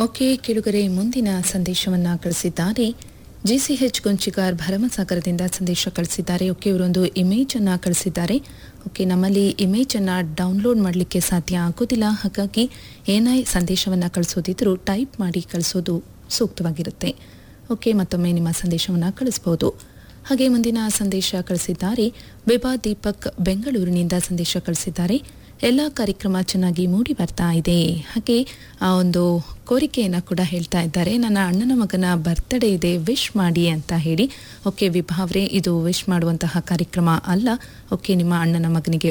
okay ಕೆಳಗರೆ ಮುಂದಿನ ಸಂದೇಶವನ್ನ ಕಳಿಸಿದ್ದಾರೆ ಜಿಸಿಎಚ್ ಗೊಂಚಿಗಾರ್ ಭರಮಸಾಗರದಿಂದ ಸಂದೇಶ ಕಳಿಸಿದ್ದಾರೆ ಓಕೆ ಇವರೊಂದು ಇಮೇಜ್ ಅನ್ನ ಕಳಿಸಿದ್ದಾರೆ ಓಕೆ ನಮ್ಮಲ್ಲಿ ಇಮೇಜ್ ಅನ್ನ ಡೌನ್ಲೋಡ್ ಮಾಡಲಿಕ್ಕೆ ಸಾಧ್ಯ ಆಗೋದಿಲ್ಲ ಹಾಗಾಗಿ ಏನೇ ಸಂದೇಶವನ್ನ ಕಳಿಸೋದಿದ್ರೂ ಟೈಪ್ ಮಾಡಿ ಕಳಿಸೋದು ಸೂಕ್ತವಾಗಿರುತ್ತೆ ಓಕೆ ಮತ್ತೊಮ್ಮೆ ನಿಮ್ಮ ಸಂದೇಶವನ್ನ ಕಳಿಸಬಹುದು ಹಾಗೆ ಮುಂದಿನ ಸಂದೇಶ ಕಳಿಸಿದ್ದಾರೆ ಬಿಬಾ ದೀಪಕ್ ಬೆಂಗಳೂರಿನಿಂದ ಸಂದೇಶ ಕಳಿಸಿದ್ದಾರೆ ಎಲ್ಲ ಕಾರ್ಯಕ್ರಮ ಚೆನ್ನಾಗಿ ಮೂಡಿ ಬರ್ತಾ ಇದೆ ಹಾಗೆ ಆ ಒಂದು ಕೋರಿಕೆಯನ್ನು ಕೂಡ ಹೇಳ್ತಾ ಇದ್ದಾರೆ ನನ್ನ ಅಣ್ಣನ ಮಗನ ಬರ್ತ್ಡೇ ಇದೆ ವಿಶ್ ಮಾಡಿ ಅಂತ ಹೇಳಿ ಓಕೆ ವಿಭಾವ್ರೆ ಇದು ವಿಶ್ ಮಾಡುವಂತಹ ಕಾರ್ಯಕ್ರಮ ಅಲ್ಲ ಓಕೆ ನಿಮ್ಮ ಅಣ್ಣನ ಮಗನಿಗೆ